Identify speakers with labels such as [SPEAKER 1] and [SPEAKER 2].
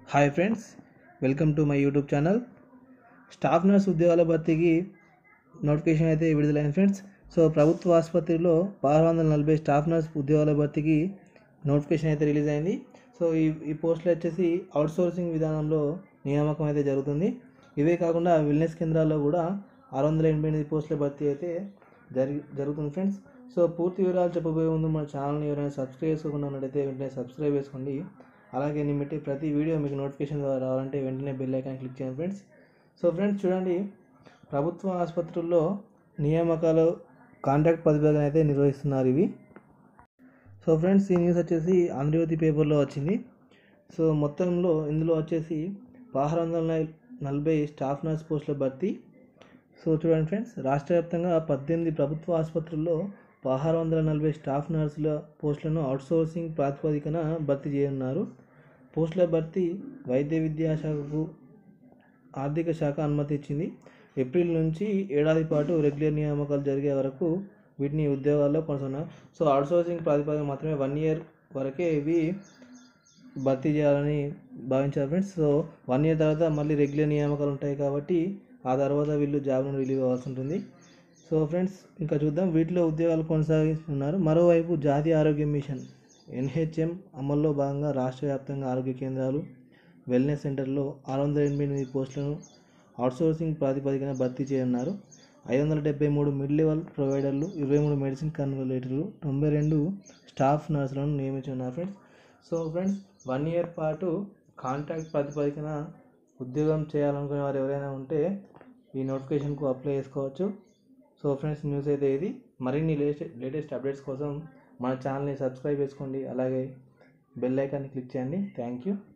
[SPEAKER 1] hi friends welcome to my YouTube channel staff nurse ఉద్యోగాల భర్తీకి notification అయితే విడుదలైంది ఫ్రెండ్స్ సో ప్రభుత్వ ఆసుపత్రిలో పదహారు వందల నలభై స్టాఫ్ నర్స్ ఉద్యోగాల భర్తీకి నోటిఫికేషన్ అయితే రిలీజ్ అయింది సో ఈ ఈ పోస్టులు వచ్చేసి అవుట్సోర్సింగ్ విధానంలో నియామకం అయితే జరుగుతుంది ఇవే కాకుండా వెల్నెస్ కేంద్రాల్లో కూడా ఆరు వందల ఎనభై ఎనిమిది పోస్టుల భర్తీ అయితే జరి జరుగుతుంది ఫ్రెండ్స్ సో పూర్తి వివరాలు చెప్పబోయే ముందు మన ఛానల్ని ఎవరైనా సబ్స్క్రైబ్ చేసుకోకుండా ఉన్నట్టయితే వెంటనే సబ్స్క్రైబ్ చేసుకోండి అలాగే నేను పెట్టే ప్రతి వీడియో మీకు నోటిఫికేషన్ ద్వారా రావాలంటే వెంటనే బెల్ ఐకాన్ క్లిక్ చేయండి ఫ్రెండ్స్ సో ఫ్రెండ్స్ చూడండి ప్రభుత్వ ఆసుపత్రుల్లో నియామకాలు కాంట్రాక్ట్ ప్రతిపాదన అయితే నిర్వహిస్తున్నారు ఇవి సో ఫ్రెండ్స్ ఈ న్యూస్ వచ్చేసి ఆంధ్రజ్యోతి పేపర్లో వచ్చింది సో మొత్తంలో ఇందులో వచ్చేసి పదహారు వందల నలభై స్టాఫ్ నర్స్ పోస్టుల భర్తీ సో చూడండి ఫ్రెండ్స్ రాష్ట్ర వ్యాప్తంగా పద్దెనిమిది ప్రభుత్వ ఆసుపత్రుల్లో పదహారు వందల నలభై స్టాఫ్ నర్సుల పోస్టులను అవుట్సోర్సింగ్ ప్రాతిపదికన భర్తీ చేయనున్నారు పోస్టుల భర్తీ వైద్య విద్యా శాఖకు ఆర్థిక శాఖ అనుమతి ఇచ్చింది ఏప్రిల్ నుంచి ఏడాది పాటు రెగ్యులర్ నియామకాలు జరిగే వరకు వీటిని ఉద్యోగాల్లో కొనసాగున్నారు సో అవుట్సోర్సింగ్ ప్రాతిపదిక మాత్రమే వన్ ఇయర్ వరకే ఇవి భర్తీ చేయాలని భావించారు ఫ్రెండ్స్ సో వన్ ఇయర్ తర్వాత మళ్ళీ రెగ్యులర్ నియామకాలు ఉంటాయి కాబట్టి ఆ తర్వాత వీళ్ళు జాబ్ నుండి రిలీవ్ అవ్వాల్సి ఉంటుంది సో ఫ్రెండ్స్ ఇంకా చూద్దాం వీటిలో ఉద్యోగాలు కొనసాగిస్తున్నారు మరోవైపు జాతీయ ఆరోగ్య మిషన్ ఎన్హెచ్ఎం అమల్లో భాగంగా రాష్ట్ర వ్యాప్తంగా ఆరోగ్య కేంద్రాలు వెల్నెస్ సెంటర్లో ఆరు వందల ఎనభై ఎనిమిది పోస్టులను అవుట్సోర్సింగ్ ప్రాతిపదికన భర్తీ చేయనున్నారు ఐదు వందల డెబ్బై మూడు మిడ్ లెవెల్ ప్రొవైడర్లు ఇరవై మూడు మెడిసిన్ కన్వలేటర్లు తొంభై రెండు స్టాఫ్ నర్సులను నియమించున్నారు friends so friends one year పాటు కాంట్రాక్ట్ ప్రాతిపదికన ఉద్యోగం చేయాలనుకునే వారు ఎవరైనా ఉంటే ఈ నోటిఫికేషన్కు అప్లై చేసుకోవచ్చు సో ఫ్రెండ్స్ న్యూస్ అయితే ఇది మరిన్ని లేటెస్ట్ లేటెస్ట్ అప్డేట్స్ కోసం మన ఛానల్ని సబ్స్క్రైబ్ చేసుకోండి అలాగే బెల్ ఐకాన్ని క్లిక్ చేయండి థ్యాంక్ యూ